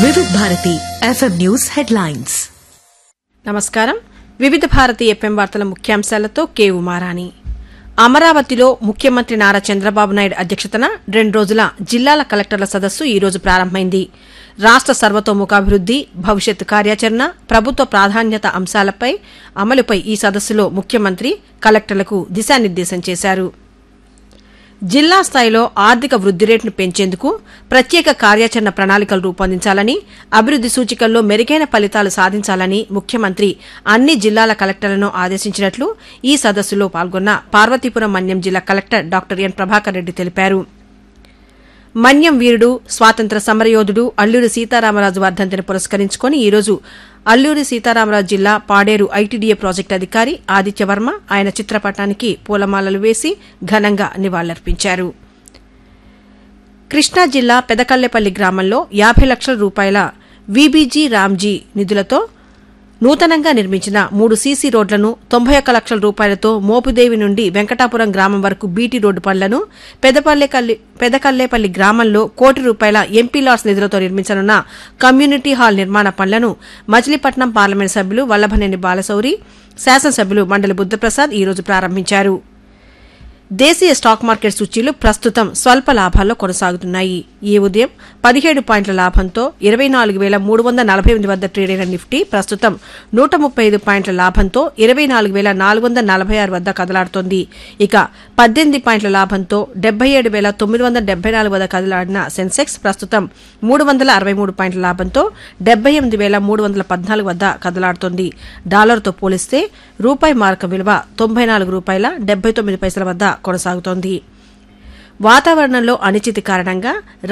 వివిధ Bharati FM news headlines నమస్కారం వివిధ భారతి ఎఫ్ఎం వార్తల ముఖ్యాంశాలతో కే ఉమారాణి అమరావతిలో ముఖ్యమంత్రి నారా చంద్రబాబు నాయుడు అధ్యక్షతన రెండు రోజుల జిల్లాల కలెక్టర్ల సదస్సు ఈ రోజు ప్రారంభమైంది రాష్ట సర్వతోముఖాభివృద్ది భవిష్యత్ కార్యాచరణ ప్రభుత్వ ప్రాధాన్యత అంశాలపై అమలుపై ఈ సదస్సులో ముఖ్యమంత్రి కలెక్టర్లకు దిశానిర్దేశం చేశారు జిల్లా స్థాయిలో ఆర్థిక వృద్ది రేటును పెంచేందుకు ప్రత్యేక కార్యాచరణ ప్రణాళికలు రూపొందించాలని అభివృద్ది సూచికల్లో మెరుగైన ఫలితాలు సాధించాలని ముఖ్యమంత్రి అన్ని జిల్లాల కలెక్టర్లను ఆదేశించినట్లు ఈ సదస్సులో పాల్గొన్న పార్వతీపురం మన్యం జిల్లా collector doctor N Prabhakar Reddy తెలిపారు మన్యం వీరుడు స్వాతంత్ర సమరయోధుడు అల్లూరి సీతారామరాజు వర్ధంతిని పురస్కరించుకుని ఈరోజు అల్లూరి సీతారామరాజు జిల్లా పాడేరు ఐటీడీఏ ప్రాజెక్టు అధికారి ఆదిత్యవర్మ ఆయన చిత్రపటానికి పూలమాలలు వేసి ఘనంగా నివాళులర్పించారు కృష్ణా జిల్లా పెదకల్లెపల్లి గ్రామంలో యాభై లక్షల రూపాయల వీబీజీ రామ్జీ నిధులతో నూతనంగా నిర్మించిన మూడు సీసీ రోడ్లను తొంభై ఒక్క లక్షల రూపాయలతో మోపుదేవి నుండి వెంకటాపురం గ్రామం వరకు బీటీ రోడ్డు పనులను పెదపల్లెకల్లి పెదకల్లేపల్లి గ్రామంలో కోటి రూపాయల ఎంపీ లాట్స్ నిధులతో నిర్మించనున్న కమ్యూనిటీ హాల్ నిర్మాణ పనులను మచిలీపట్నం పార్లమెంట్ సభ్యులు వల్లభనేని బాలశౌరి శాసనసభ్యులు మండలి బుద్ధప్రసాద్ ఈ రోజు ప్రారంభించారు దేశీయ స్టాక్ మార్కెట్ సూచీలు ప్రస్తుతం స్వల్ప లాభాల్లో కొనసాగుతున్నాయి ఈ ఉదయం పదిహేడు పాయింట్ల లాభంతో ఇరవై నాలుగు వేల మూడు వందల నలభై ఎనిమిది వద్ద ట్రేడ్ అయిన నిఫ్టీ ప్రస్తుతం నూట ముప్పై ఐదు పాయింట్ల లాభంతో ఇరవై నాలుగు వేల నాలుగు వందల నలభై ఆరు వద్ద కదలాడుతోంది ఇక పద్దెనిమిది పాయింట్ల లాభంతో డెబ్బై ఏడు వేల తొమ్మిది వందల డెబ్బై నాలుగు వద్ద కదలాడిన సెన్సెక్స్ ప్రస్తుతం మూడు వందల అరవై మూడు పాయింట్ల లాభంతో డెబ్బై ఎనిమిది వేల మూడు వందల పద్నాలుగు వద్ద కదలాడుతోంది డాలర్తో పోలిస్తే రూపాయి మార్క విలువ తొంభై నాలుగు రూపాయల డెబ్బై తొమ్మిది పైసల వద్ద కొనసాగుతోంది వాతావరణంలో అనిశ్చితి కారణంగా